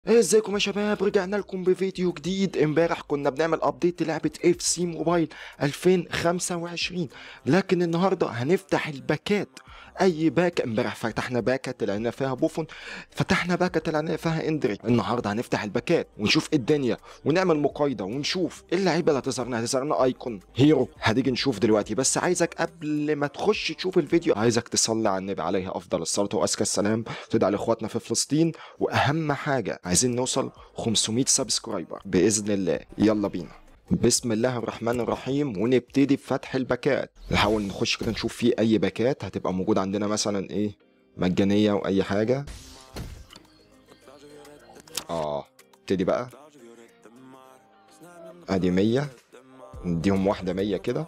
ايه ازيكم يا شباب رجعنا لكم بفيديو جديد امبارح كنا بنعمل ابديت للعبة اف سي موبايل 2025 لكن النهارده هنفتح الباكات اي باك امبارح فتحنا باكة طلعنا فيها بوفون فتحنا باكة طلعنا فيها اندريك النهارده هنفتح الباكات ونشوف إيه الدنيا ونعمل مقايضة ونشوف ايه اللعيبة اللي هتظهر لنا هتظهر لنا ايكون هيرو هتيجي نشوف دلوقتي بس عايزك قبل ما تخش تشوف الفيديو عايزك تصلي على النبي عليه افضل الصلاة وازكى السلام تدعي لاخواتنا في فلسطين واهم حاجة عايزين نوصل 500 سبسكرايبر باذن الله يلا بينا بسم الله الرحمن الرحيم ونبتدي بفتح الباكات نحاول نخش كده نشوف فيه اي باكات هتبقى موجودة عندنا مثلا ايه مجانية واي حاجة اه ابتدي بقى ادي 100 نديهم واحدة 100 كده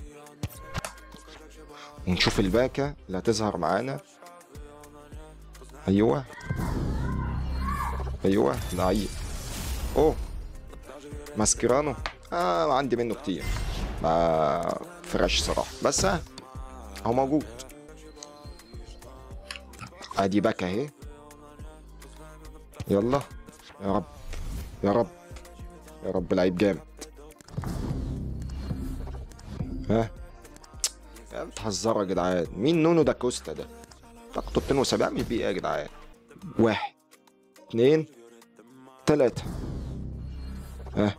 ونشوف الباكة اللي هتظهر معانا ايوه ايوه لعيب اوه ماسكيرانو آه عندي منه كتير ما فرش صراحة بس ها هو موجود ادي باك اهي يلا يا رب يا رب يا رب لعيب جامد ها يا بتهزروا يا جدعان مين نونو دا كوستا ده طاقته 72 اعمل بيه ايه يا جدعان واحد اتنين تلاتة ها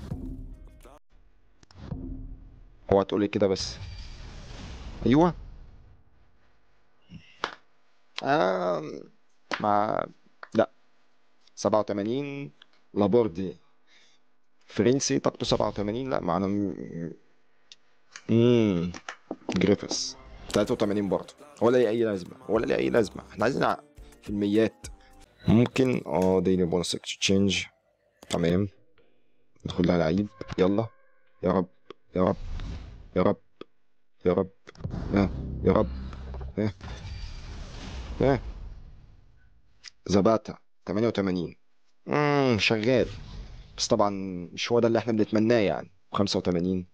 هو هتقولي كده بس ايوه آه مع لا 87 لابوردي فرنسي طاقته 87 لا معنا امم جريفس 83 برضه ولا ليه اي لازمه ولا ليه اي لازمه احنا عايزين ع- في الميات ممكن اه ديلي بونس اكسشينج تمام ندخل لها لعيب يلا يا رب يا رب يا رب يا رب ها يا رب ها ها زباتا 88 امم شغال بس طبعا مش هو ده اللي احنا بنتمناه يعني 85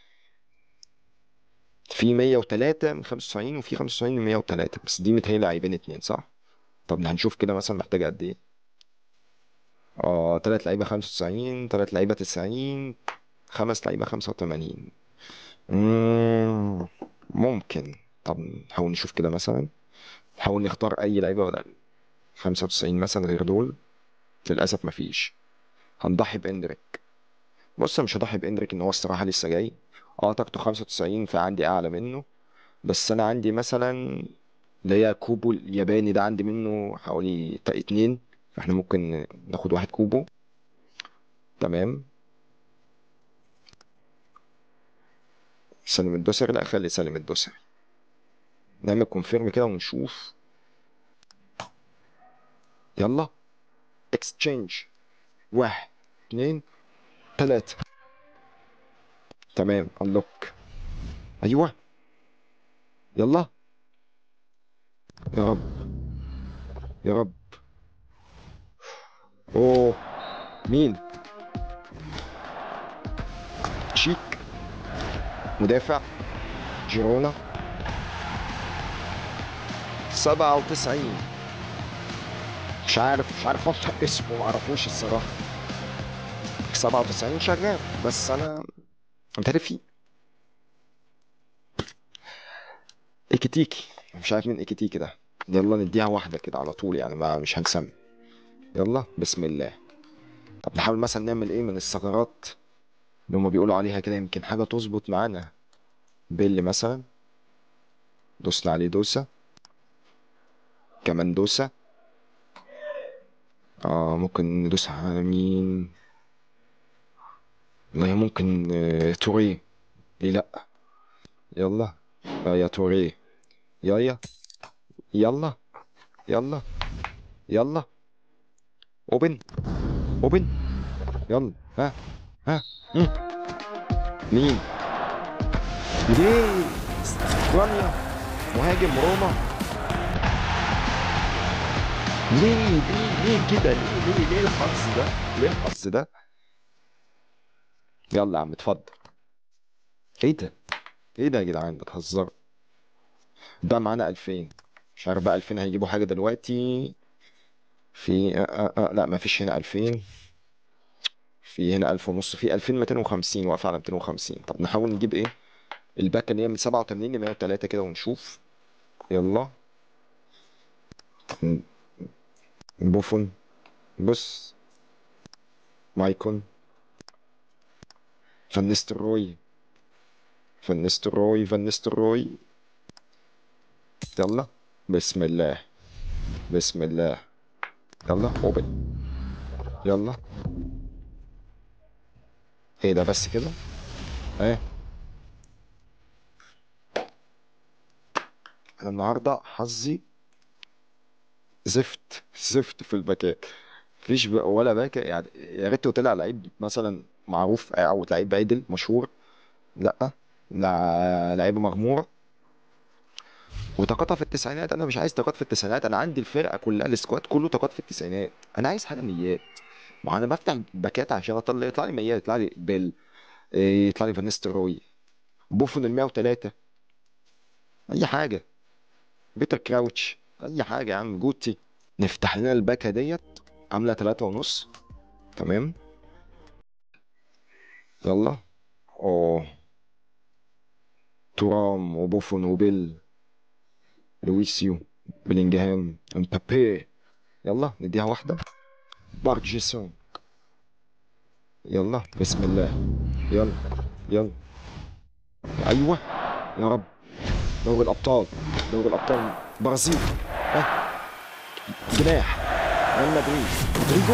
في 103 من 95 وفي 95 من 103 بس دي متهيألي لاعبين اتنين صح؟ طب هنشوف كده مثلا محتاجة قد ايه؟ اه تلات لعيبة 95 تلات لعيبة 90 خمس لعيبة 85 مم، ممكن طب نحاول نشوف كده مثلا نحاول نختار اي لعيبه بدل 95 مثلا غير دول للاسف مفيش هنضحي باندريك بص أنا مش هضحي باندريك ان هو الصراحه لسه جاي اه طاقته 95 فعندي اعلى منه بس انا عندي مثلا اللي هي كوبو الياباني ده عندي منه حوالي تا- اتنين فاحنا ممكن ناخد واحد كوبو تمام سالم الدوسري لا خلي سالم الدوسري نعمل كونفيرم كده ونشوف يلا اكسشينج واحد اتنين تلاتة تمام انلوك ايوه يلا يا رب يا رب اوه مين شيك مدافع جيرونا سبعة وتسعين مش عارف مش عارف انطق اسمه معرفوش الصراحة سبعة وتسعين شغال بس انا انت عارف في ايكيتيكي مش عارف مين ايكيتيكي ده يلا نديها واحدة كده على طول يعني ما مش هنسمي يلا بسم الله طب نحاول مثلا نعمل ايه من الثغرات اللي هما بيقولوا عليها كده يمكن حاجة تظبط معانا بيل مثلا دوسنا عليه دوسة كمان دوسة اه ممكن ندوس على مين والله ممكن آه، توري ليه لأ يلا آه يا توري يلا يلا يلا يلا اوبن اوبن يلا ها ها مم. مين ليه اوكرانيا مهاجم روما ليه ليه ليه كده ليه ليه ليه الحظ ده ليه الحظ ده يلا يا عم اتفضل ايه ده ايه ده يا جدعان بتهزروا بقى معانا 2000 مش عارف بقى 2000 هيجيبوا حاجه دلوقتي في آه آه آه لا ما فيش هنا 2000 في هنا 1000 ونص في 2250 واقف على 250 طب نحاول نجيب ايه الباك اللي هي من 87 ل 103 كده ونشوف يلا بوفون بص مايكون فان نيستلروي فان نيستلروي فان نيستلروي يلا بسم الله بسم الله يلا اوبن يلا ايه ده بس كده ايه انا النهارده حظي زفت زفت في الباكات مفيش بقى ولا باكة يعني يا ريته طلع لعيب مثلا معروف او لعيب عدل مشهور لا لا لعيب مغمور وطاقتها في التسعينات انا مش عايز طاقات في التسعينات انا عندي الفرقه كلها السكواد كله طاقات في التسعينات انا عايز حاجه ميات ما انا بفتح باكات عشان اطلع يطلع لي ميات يطلع لي بيل إيه، يطلع لي فانيستروي بوفون ال 103 اي حاجه بيتر كراوتش اي حاجه يا عم جوتي نفتح لنا الباكه ديت عامله 3 ونص تمام يلا اوه ترام وبوفون وبيل لويسيو بلينجهام امبابي يلا نديها واحده بارك جيسون يلا بسم الله يلا يلا ايوه يا رب دوري الابطال دوري الابطال برازيل ها جناح ريال مدريد رودريجو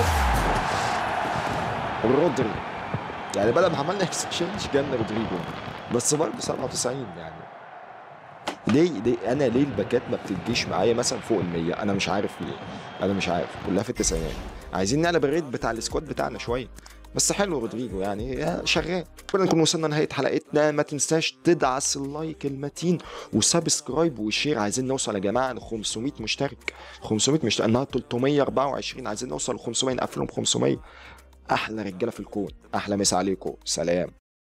رودري يعني بدل ما عملنا اكسشينج جالنا رودريجو بس برضه 97 يعني ليه ليه انا ليه الباكات ما بتجيش معايا مثلا فوق ال 100 انا مش عارف ليه انا مش عارف كلها في التسعينات عايزين نقلب الريت بتاع السكواد بتاعنا شويه بس حلو رودريجو يعني يا شغال كده نكون وصلنا لنهايه حلقتنا ما تنساش تدعس اللايك المتين وسبسكرايب وشير عايزين نوصل يا جماعه ل 500 مشترك 500 مشترك النهارده 324 عايزين نوصل ل 500 نقفلهم 500 احلى رجاله في الكون احلى مسا عليكم سلام